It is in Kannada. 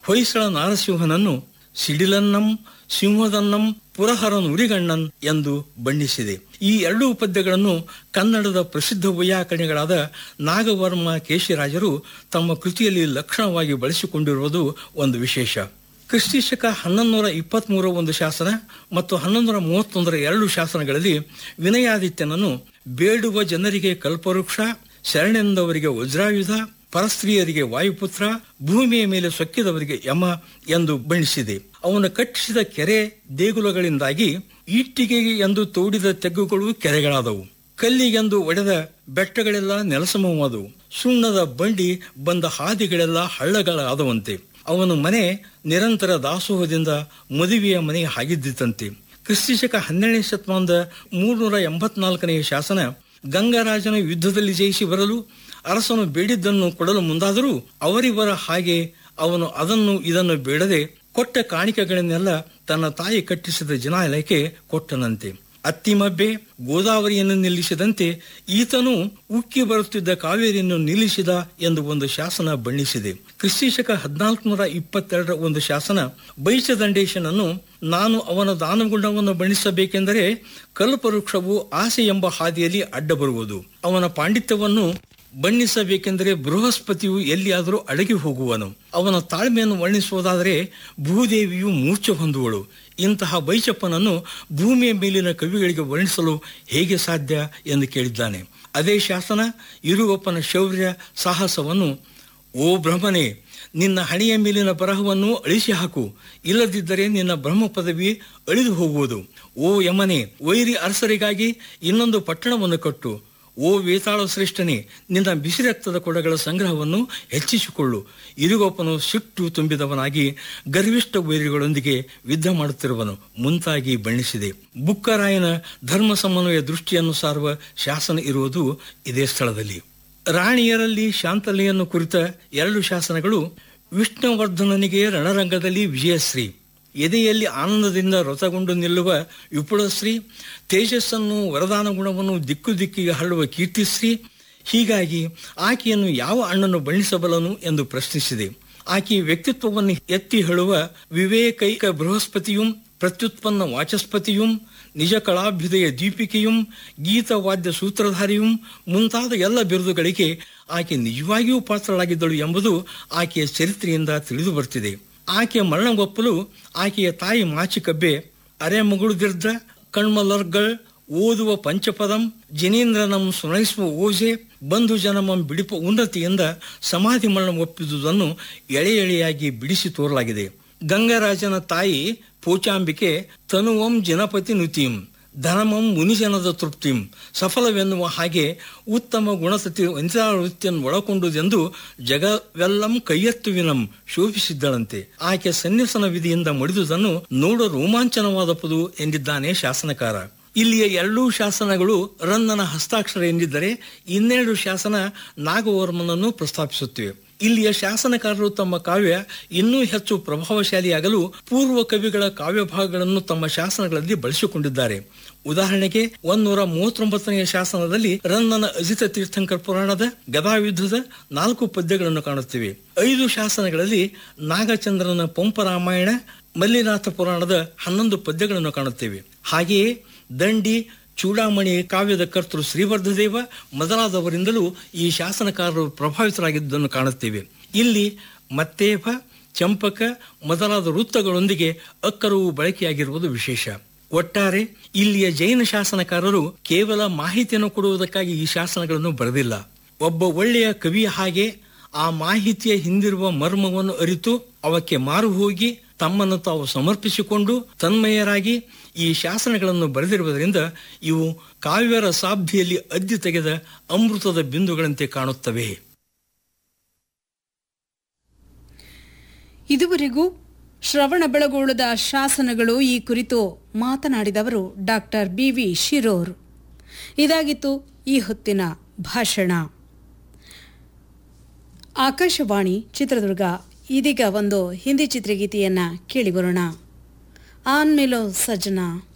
ಹೊಯ್ಸಳ ನಾರಸಿಂಹನನ್ನು ಸಿಡಿಲನ್ನಂ ಸಿಂಹದನ್ನಂ ಪುರಹರನ್ ಉರಿಗಣ್ಣನ್ ಎಂದು ಬಣ್ಣಿಸಿದೆ ಈ ಎರಡೂ ಪದ್ಯಗಳನ್ನು ಕನ್ನಡದ ಪ್ರಸಿದ್ಧ ವೈಯಾಕರಣಿಗಳಾದ ನಾಗವರ್ಮ ಕೇಶಿರಾಜರು ತಮ್ಮ ಕೃತಿಯಲ್ಲಿ ಲಕ್ಷಣವಾಗಿ ಬಳಸಿಕೊಂಡಿರುವುದು ಒಂದು ವಿಶೇಷ ಕ್ರಿಸ್ತಿಶಕ ಹನ್ನೊಂದೂರ ಇಪ್ಪತ್ಮೂರ ಒಂದು ಶಾಸನ ಮತ್ತು ಹನ್ನೊಂದರ ಮೂವತ್ತೊಂದರ ಎರಡು ಶಾಸನಗಳಲ್ಲಿ ವಿನಯಾದಿತ್ಯನನ್ನು ಬೇಡುವ ಜನರಿಗೆ ಕಲ್ಪವೃಕ್ಷ ಶರಣೆಂದವರಿಗೆ ವಜ್ರಾಯುಧ ಪರಸ್ತ್ರೀಯರಿಗೆ ವಾಯುಪುತ್ರ ಭೂಮಿಯ ಮೇಲೆ ಸೊಕ್ಕಿದವರಿಗೆ ಯಮ ಎಂದು ಬಣ್ಣಿಸಿದೆ ಅವನು ಕಟ್ಟಿಸಿದ ಕೆರೆ ದೇಗುಲಗಳಿಂದಾಗಿ ಇಟ್ಟಿಗೆಗೆ ಎಂದು ತೋಡಿದ ತೆಗ್ಗುಗಳು ಕೆರೆಗಳಾದವು ಕಲ್ಲಿಗೆಂದು ಒಡೆದ ಬೆಟ್ಟಗಳೆಲ್ಲ ನೆಲಸಮವಾದವು ಸುಣ್ಣದ ಬಂಡಿ ಬಂದ ಹಾದಿಗಳೆಲ್ಲ ಹಳ್ಳಗಳಾದವಂತೆ ಅವನ ಮನೆ ನಿರಂತರ ದಾಸೋಹದಿಂದ ಮದುವೆಯ ಮನೆ ಆಗಿದ್ದಿತಂತೆ ಕ್ರಿಸ್ತಿಶಕ ಹನ್ನೆರಡನೇ ಶತಮಾನದ ಮೂರ್ನೂರ ಎಂಬತ್ನಾಲ್ಕನೆಯ ಶಾಸನ ಗಂಗರಾಜನ ಯುದ್ಧದಲ್ಲಿ ಜಯಿಸಿ ಬರಲು ಅರಸನು ಬೇಡಿದ್ದನ್ನು ಕೊಡಲು ಮುಂದಾದರೂ ಅವರಿವರ ಹಾಗೆ ಅವನು ಅದನ್ನು ಇದನ್ನು ಬೇಡದೆ ಕೊಟ್ಟ ಕಾಣಿಕೆಗಳನ್ನೆಲ್ಲ ತನ್ನ ತಾಯಿ ಕಟ್ಟಿಸಿದ ಜನಾಲಯಕ್ಕೆ ಕೊಟ್ಟನಂತೆ ಅತ್ತಿಮಬ್ಬೆ ಗೋದಾವರಿಯನ್ನು ನಿಲ್ಲಿಸಿದಂತೆ ಈತನು ಉಕ್ಕಿ ಬರುತ್ತಿದ್ದ ಕಾವೇರಿಯನ್ನು ನಿಲ್ಲಿಸಿದ ಎಂದು ಒಂದು ಶಾಸನ ಬಣ್ಣಿಸಿದೆ ಕ್ರಿಸ್ತಿಶಕ ಹದಿನಾಲ್ಕುನೂರ ಇಪ್ಪತ್ತೆರಡರ ಒಂದು ಶಾಸನ ಬೈಚದಂಡೇಶನನ್ನು ನಾನು ಅವನ ದಾನಗುಣವನ್ನು ಬಣ್ಣಿಸಬೇಕೆಂದರೆ ಕಲ್ಪವೃಕ್ಷವು ಆಸೆ ಎಂಬ ಹಾದಿಯಲ್ಲಿ ಅಡ್ಡ ಬರುವುದು ಅವನ ಪಾಂಡಿತ್ಯವನ್ನು ಬಣ್ಣಿಸಬೇಕೆಂದರೆ ಬೃಹಸ್ಪತಿಯು ಎಲ್ಲಿಯಾದರೂ ಅಡಗಿ ಹೋಗುವನು ಅವನ ತಾಳ್ಮೆಯನ್ನು ವರ್ಣಿಸುವುದಾದರೆ ಭೂದೇವಿಯು ಮೂರ್ಛೆ ಹೊಂದುವಳು ಇಂತಹ ಬೈಚಪ್ಪನನ್ನು ಭೂಮಿಯ ಮೇಲಿನ ಕವಿಗಳಿಗೆ ವರ್ಣಿಸಲು ಹೇಗೆ ಸಾಧ್ಯ ಎಂದು ಕೇಳಿದ್ದಾನೆ ಅದೇ ಶಾಸನ ಇರುವಪ್ಪನ ಶೌರ್ಯ ಸಾಹಸವನ್ನು ಓ ಬ್ರಹ್ಮನೇ ನಿನ್ನ ಹಣೆಯ ಮೇಲಿನ ಬರಹವನ್ನು ಅಳಿಸಿ ಹಾಕು ಇಲ್ಲದಿದ್ದರೆ ನಿನ್ನ ಬ್ರಹ್ಮ ಪದವಿ ಅಳಿದು ಹೋಗುವುದು ಓ ಯಮನೆ ವೈರಿ ಅರಸರಿಗಾಗಿ ಇನ್ನೊಂದು ಪಟ್ಟಣವನ್ನು ಕಟ್ಟು ಓ ವೇತಾಳ ಶ್ರೇಷ್ಠನೇ ನಿನ್ನ ಬಿಸಿ ರಕ್ತದ ಕೊಡಗಳ ಸಂಗ್ರಹವನ್ನು ಹೆಚ್ಚಿಸಿಕೊಳ್ಳು ಇರುಗೊಪ್ಪನು ಸಿಟ್ಟು ತುಂಬಿದವನಾಗಿ ಗರ್ವಿಷ್ಠ ವೈರಿಗಳೊಂದಿಗೆ ಯುದ್ಧ ಮಾಡುತ್ತಿರುವನು ಮುಂತಾಗಿ ಬಣ್ಣಿಸಿದೆ ಬುಕ್ಕರಾಯನ ಧರ್ಮ ಸಮನ್ವಯ ದೃಷ್ಟಿಯನ್ನು ಸಾರುವ ಶಾಸನ ಇರುವುದು ಇದೇ ಸ್ಥಳದಲ್ಲಿ ರಾಣಿಯರಲ್ಲಿ ಶಾಂತಲೆಯನ್ನು ಕುರಿತ ಎರಡು ಶಾಸನಗಳು ವಿಷ್ಣುವರ್ಧನನಿಗೆ ರಣರಂಗದಲ್ಲಿ ವಿಜಯಶ್ರೀ ಎದೆಯಲ್ಲಿ ಆನಂದದಿಂದ ರಥಗೊಂಡು ನಿಲ್ಲುವ ವಿಪುಳಶ್ರೀ ತೇಜಸ್ಸನ್ನು ವರದಾನ ಗುಣವನ್ನು ದಿಕ್ಕು ದಿಕ್ಕಿಗೆ ಹರಡುವ ಕೀರ್ತಿಶ್ರೀ ಹೀಗಾಗಿ ಆಕೆಯನ್ನು ಯಾವ ಅಣ್ಣನು ಬಣ್ಣಿಸಬಲ್ಲನು ಎಂದು ಪ್ರಶ್ನಿಸಿದೆ ಆಕೆಯ ವ್ಯಕ್ತಿತ್ವವನ್ನು ಎತ್ತಿ ಹೇಳುವ ವಿವೇಕೈಕ ಬೃಹಸ್ಪತಿಯುಂ ಪ್ರತ್ಯುತ್ಪನ್ನ ವಾಚಸ್ಪತಿಯುಂ ನಿಜ ಕಳಾಭ್ಯುದಯ ದೀಪಿಕೆಯುಂ ಗೀತವಾದ್ಯ ಸೂತ್ರಧಾರಿಯುಂ ಮುಂತಾದ ಎಲ್ಲ ಬಿರುದುಗಳಿಗೆ ಆಕೆ ನಿಜವಾಗಿಯೂ ಪಾತ್ರಳಾಗಿದ್ದಳು ಎಂಬುದು ಆಕೆಯ ಚರಿತ್ರೆಯಿಂದ ತಿಳಿದು ಬರ್ತಿದೆ ಆಕೆಯ ಮರಣಗೊಪ್ಪಲು ಆಕೆಯ ತಾಯಿ ಮಾಚಿಕಬ್ಬೆ ಅರೆ ಮಗುಳುದಿರ್ದ ಕಣ್ಮಲರ್ಗಳ್ ಓದುವ ಪಂಚಪದಂ ಜನೇಂದ್ರನಂ ಸುನೈಸುವ ಓಜೆ ಬಂಧು ಜನಮಂ ಬಿಡಿಪ ಉನ್ನತಿಯಿಂದ ಸಮಾಧಿ ಮರಣ ಒಪ್ಪಿದುದನ್ನು ಎಳೆ ಎಳೆಯಾಗಿ ಬಿಡಿಸಿ ತೋರಲಾಗಿದೆ ಗಂಗರಾಜನ ತಾಯಿ ಪೂಚಾಂಬಿಕೆ ತನುವಂ ಜನಪತಿ ನುತಿಂ ಧನಮಂ ಮುನಿಜನದ ತೃಪ್ತಿಂ ಸಫಲವೆನ್ನುವ ಹಾಗೆ ಉತ್ತಮ ಗುಣಸತಿ ವಂಚಾವೃತ್ತಿಯನ್ನು ಒಳಗೊಂಡುದೆಂದು ಜಗವೆಲ್ಲಂ ಕೈಯೆತ್ತುವಿನಂ ಶೋಭಿಸಿದ್ದಳಂತೆ ಆಕೆ ಸನ್ನಿಸನ ವಿಧಿಯಿಂದ ಮಡಿದುದನ್ನು ನೋಡ ರೋಮಾಂಚನವಾದ ಪದು ಎಂದಿದ್ದಾನೆ ಶಾಸನಕಾರ ಇಲ್ಲಿಯ ಎರಡೂ ಶಾಸನಗಳು ರನ್ನನ ಹಸ್ತಾಕ್ಷರ ಎಂದಿದ್ದರೆ ಇನ್ನೆರಡು ಶಾಸನ ನಾಗವರ್ಮನನ್ನು ಪ್ರಸ್ತಾಪಿಸುತ್ತಿವೆ ಇಲ್ಲಿಯ ಶಾಸನಕಾರರು ತಮ್ಮ ಕಾವ್ಯ ಇನ್ನೂ ಹೆಚ್ಚು ಪ್ರಭಾವಶಾಲಿಯಾಗಲು ಪೂರ್ವ ಕವಿಗಳ ಕಾವ್ಯ ಭಾಗಗಳನ್ನು ತಮ್ಮ ಶಾಸನಗಳಲ್ಲಿ ಬಳಸಿಕೊಂಡಿದ್ದಾರೆ ಉದಾಹರಣೆಗೆ ಒಂದೂರ ಮೂವತ್ತೊಂಬತ್ತನೆಯ ಶಾಸನದಲ್ಲಿ ರನ್ನನ ಅಜಿತ ತೀರ್ಥಂಕರ ಪುರಾಣದ ಗದಾಯುದ್ಧದ ನಾಲ್ಕು ಪದ್ಯಗಳನ್ನು ಕಾಣುತ್ತೇವೆ ಐದು ಶಾಸನಗಳಲ್ಲಿ ನಾಗಚಂದ್ರನ ಪಂಪ ರಾಮಾಯಣ ಮಲ್ಲಿನಾಥ ಪುರಾಣದ ಹನ್ನೊಂದು ಪದ್ಯಗಳನ್ನು ಕಾಣುತ್ತೇವೆ ಹಾಗೆಯೇ ದಂಡಿ ಚೂಡಾಮಣಿ ಕಾವ್ಯದ ಕರ್ತೃ ಶ್ರೀವರ್ಧದೇವ ಮೊದಲಾದವರಿಂದಲೂ ಈ ಶಾಸನಕಾರರು ಪ್ರಭಾವಿತರಾಗಿದ್ದನ್ನು ಕಾಣುತ್ತೇವೆ ಇಲ್ಲಿ ಮತ್ತೇಪ ಚಂಪಕ ಮೊದಲಾದ ವೃತ್ತಗಳೊಂದಿಗೆ ಅಕ್ಕರವು ಬಳಕೆಯಾಗಿರುವುದು ವಿಶೇಷ ಒಟ್ಟಾರೆ ಇಲ್ಲಿಯ ಜೈನ ಶಾಸನಕಾರರು ಕೇವಲ ಮಾಹಿತಿಯನ್ನು ಕೊಡುವುದಕ್ಕಾಗಿ ಈ ಶಾಸನಗಳನ್ನು ಬರೆದಿಲ್ಲ ಒಬ್ಬ ಒಳ್ಳೆಯ ಕವಿಯ ಹಾಗೆ ಆ ಮಾಹಿತಿಯ ಹಿಂದಿರುವ ಮರ್ಮವನ್ನು ಅರಿತು ಅವಕ್ಕೆ ಮಾರು ಹೋಗಿ ತಮ್ಮನ್ನು ತಾವು ಸಮರ್ಪಿಸಿಕೊಂಡು ತನ್ಮಯರಾಗಿ ಈ ಶಾಸನಗಳನ್ನು ಬರೆದಿರುವುದರಿಂದ ಇವು ಕಾವ್ಯರ ಸಾಬ್ಧಿಯಲ್ಲಿ ಅದ್ದಿ ತೆಗೆದ ಅಮೃತದ ಬಿಂದುಗಳಂತೆ ಕಾಣುತ್ತವೆ ಇದುವರೆಗೂ ಶ್ರವಣ ಬೆಳಗೊಳದ ಶಾಸನಗಳು ಈ ಕುರಿತು ಮಾತನಾಡಿದವರು ಡಾಕ್ಟರ್ ಬಿ ವಿ ಶಿರೋರ್ ಇದಾಗಿತ್ತು ಈ ಹೊತ್ತಿನ ಭಾಷಣ ಆಕಾಶವಾಣಿ ಚಿತ್ರದುರ್ಗ ಇದೀಗ ಒಂದು ಹಿಂದಿ ಚಿತ್ರಗೀತೆಯನ್ನ ಕೇಳಿಬರೋಣ ಆನ್ ಮೇಲೋ ಸಜ್ಜನ